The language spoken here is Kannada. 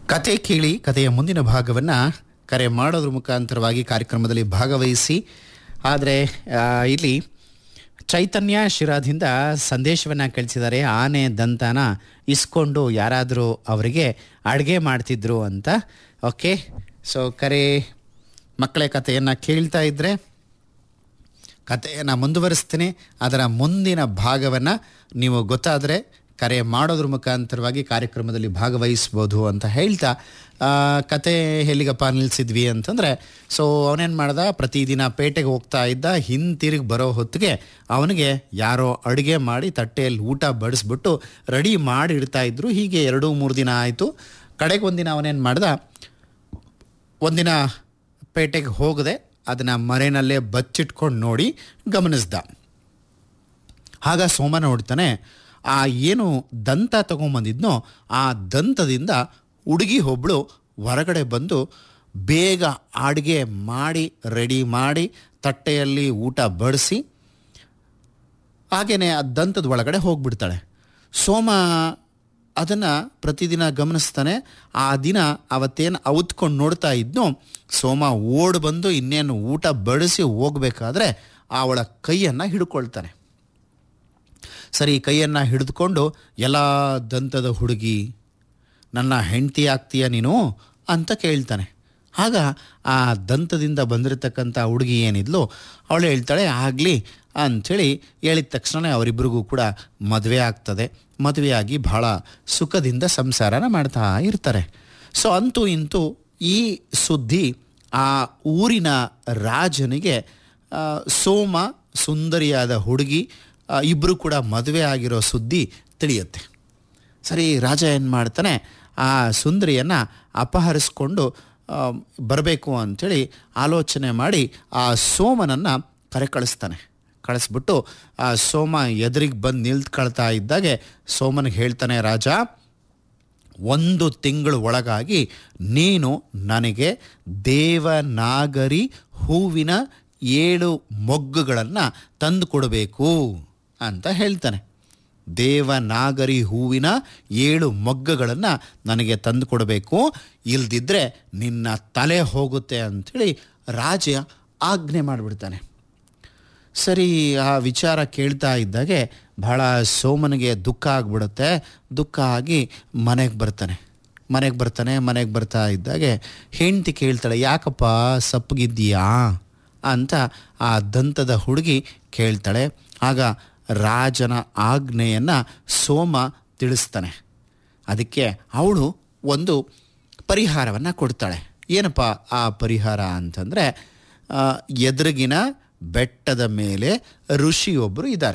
ಕತೆ ಕೇಳಿ ಕಥೆಯ ಮುಂದಿನ ಭಾಗವನ್ನು ಕರೆ ಮಾಡೋದ್ರ ಮುಖಾಂತರವಾಗಿ ಕಾರ್ಯಕ್ರಮದಲ್ಲಿ ಭಾಗವಹಿಸಿ ಆದರೆ ಆ, ಇಲ್ಲಿ ಚೈತನ್ಯ ಶಿರಾದಿಂದ ಸಂದೇಶವನ್ನು ಕಳಿಸಿದ್ದಾರೆ ಆನೆ ದಂತನ ಇಸ್ಕೊಂಡು ಯಾರಾದರೂ ಅವರಿಗೆ ಅಡುಗೆ ಮಾಡ್ತಿದ್ರು ಅಂತ ಓಕೆ ಸೊ ಕರೆ ಮಕ್ಕಳ ಕಥೆಯನ್ನು ಕೇಳ್ತಾ ಇದ್ದರೆ ಕಥೆಯನ್ನು ಮುಂದುವರಿಸ್ತೀನಿ ಅದರ ಮುಂದಿನ ಭಾಗವನ್ನು ನೀವು ಗೊತ್ತಾದರೆ ಕರೆ ಮಾಡೋದ್ರ ಮುಖಾಂತರವಾಗಿ ಕಾರ್ಯಕ್ರಮದಲ್ಲಿ ಭಾಗವಹಿಸ್ಬೋದು ಅಂತ ಹೇಳ್ತಾ ಆ, ಕತೆ ಎಲ್ಲಿಗಪ್ಪ ನಿಲ್ಲಿಸಿದ್ವಿ ಅಂತಂದರೆ ಸೊ ಅವನೇನು ಮಾಡ್ದ ಪ್ರತಿದಿನ ಪೇಟೆಗೆ ಹೋಗ್ತಾ ಇದ್ದ ಹಿಂತಿರುಗಿ ಬರೋ ಹೊತ್ತಿಗೆ ಅವನಿಗೆ ಯಾರೋ ಅಡುಗೆ ಮಾಡಿ ತಟ್ಟೆಯಲ್ಲಿ ಊಟ ಬಡಿಸ್ಬಿಟ್ಟು ರೆಡಿ ಮಾಡಿ ಇಡ್ತಾ ಇದ್ರು ಹೀಗೆ ಎರಡು ಮೂರು ದಿನ ಆಯಿತು ಕಡೆಗೆ ಒಂದಿನ ಅವನೇನು ಮಾಡ್ದ ಒಂದಿನ ಪೇಟೆಗೆ ಹೋಗದೆ ಅದನ್ನು ಮರೆನಲ್ಲೇ ಬಚ್ಚಿಟ್ಕೊಂಡು ನೋಡಿ ಗಮನಿಸ್ದ ಆಗ ಸೋಮ ನೋಡ್ತಾನೆ ಆ ಏನು ದಂತ ತಗೊಂಬಂದಿದ್ನೋ ಆ ದಂತದಿಂದ ಹುಡುಗಿ ಒಬ್ಬಳು ಹೊರಗಡೆ ಬಂದು ಬೇಗ ಅಡುಗೆ ಮಾಡಿ ರೆಡಿ ಮಾಡಿ ತಟ್ಟೆಯಲ್ಲಿ ಊಟ ಬಡಿಸಿ ಹಾಗೆಯೇ ಆ ದಂತದ ಒಳಗಡೆ ಹೋಗ್ಬಿಡ್ತಾಳೆ ಸೋಮ ಅದನ್ನು ಪ್ರತಿದಿನ ಗಮನಿಸ್ತಾನೆ ಆ ದಿನ ಅವತ್ತೇನು ಅವತ್ಕೊಂಡು ನೋಡ್ತಾ ಇದ್ನೋ ಸೋಮ ಓಡ್ ಬಂದು ಇನ್ನೇನು ಊಟ ಬಡಿಸಿ ಹೋಗ್ಬೇಕಾದ್ರೆ ಅವಳ ಕೈಯನ್ನು ಹಿಡ್ಕೊಳ್ತಾನೆ ಸರಿ ಕೈಯನ್ನು ಹಿಡಿದುಕೊಂಡು ಎಲ್ಲ ದಂತದ ಹುಡುಗಿ ನನ್ನ ಹೆಂಡತಿ ಆಗ್ತೀಯ ನೀನು ಅಂತ ಕೇಳ್ತಾನೆ ಆಗ ಆ ದಂತದಿಂದ ಬಂದಿರತಕ್ಕಂಥ ಹುಡುಗಿ ಏನಿದ್ಲು ಅವಳು ಹೇಳ್ತಾಳೆ ಆಗಲಿ ಅಂಥೇಳಿ ಹೇಳಿದ ತಕ್ಷಣ ಅವರಿಬ್ಬರಿಗೂ ಕೂಡ ಮದುವೆ ಆಗ್ತದೆ ಮದುವೆಯಾಗಿ ಬಹಳ ಸುಖದಿಂದ ಸಂಸಾರನ ಮಾಡ್ತಾ ಇರ್ತಾರೆ ಸೊ ಅಂತೂ ಇಂತೂ ಈ ಸುದ್ದಿ ಆ ಊರಿನ ರಾಜನಿಗೆ ಆ, ಸೋಮ ಸುಂದರಿಯಾದ ಹುಡುಗಿ ಇಬ್ಬರು ಕೂಡ ಮದುವೆ ಆಗಿರೋ ಸುದ್ದಿ ತಿಳಿಯುತ್ತೆ ಸರಿ ರಾಜ ಏನು ಮಾಡ್ತಾನೆ ಆ ಸುಂದರಿಯನ್ನು ಅಪಹರಿಸ್ಕೊಂಡು ಬರಬೇಕು ಅಂಥೇಳಿ ಆಲೋಚನೆ ಮಾಡಿ ಆ ಸೋಮನನ್ನು ಕರೆ ಕಳಿಸ್ತಾನೆ ಕಳಿಸ್ಬಿಟ್ಟು ಆ ಸೋಮ ಎದುರಿಗೆ ಬಂದು ನಿಲ್ತ್ಕೊಳ್ತಾ ಇದ್ದಾಗೆ ಸೋಮನಿಗೆ ಹೇಳ್ತಾನೆ ರಾಜ ಒಂದು ತಿಂಗಳ ಒಳಗಾಗಿ ನೀನು ನನಗೆ ದೇವನಾಗರಿ ಹೂವಿನ ಏಳು ಮೊಗ್ಗುಗಳನ್ನು ತಂದು ಕೊಡಬೇಕು ಅಂತ ಹೇಳ್ತಾನೆ ದೇವನಾಗರಿ ಹೂವಿನ ಏಳು ಮೊಗ್ಗುಗಳನ್ನು ನನಗೆ ತಂದು ಕೊಡಬೇಕು ಇಲ್ದಿದ್ರೆ ನಿನ್ನ ತಲೆ ಹೋಗುತ್ತೆ ಅಂಥೇಳಿ ರಾಜ ಆಜ್ಞೆ ಮಾಡಿಬಿಡ್ತಾನೆ ಸರಿ ಆ ವಿಚಾರ ಕೇಳ್ತಾ ಇದ್ದಾಗೆ ಬಹಳ ಸೋಮನಿಗೆ ದುಃಖ ಆಗ್ಬಿಡುತ್ತೆ ದುಃಖ ಆಗಿ ಮನೆಗೆ ಬರ್ತಾನೆ ಮನೆಗೆ ಬರ್ತಾನೆ ಮನೆಗೆ ಬರ್ತಾ ಇದ್ದಾಗೆ ಹೆಂಡತಿ ಕೇಳ್ತಾಳೆ ಯಾಕಪ್ಪ ಸಪ್ಪಗಿದ್ದೀಯಾ ಅಂತ ಆ ದಂತದ ಹುಡುಗಿ ಕೇಳ್ತಾಳೆ ಆಗ ರಾಜನ ಆಜ್ಞೆಯನ್ನು ಸೋಮ ತಿಳಿಸ್ತಾನೆ ಅದಕ್ಕೆ ಅವಳು ಒಂದು ಪರಿಹಾರವನ್ನು ಕೊಡ್ತಾಳೆ ಏನಪ್ಪ ಆ ಪರಿಹಾರ ಅಂತಂದರೆ ಎದುರಿಗಿನ ಬೆಟ್ಟದ ಮೇಲೆ ಋಷಿಯೊಬ್ಬರು ಇದ್ದಾರೆ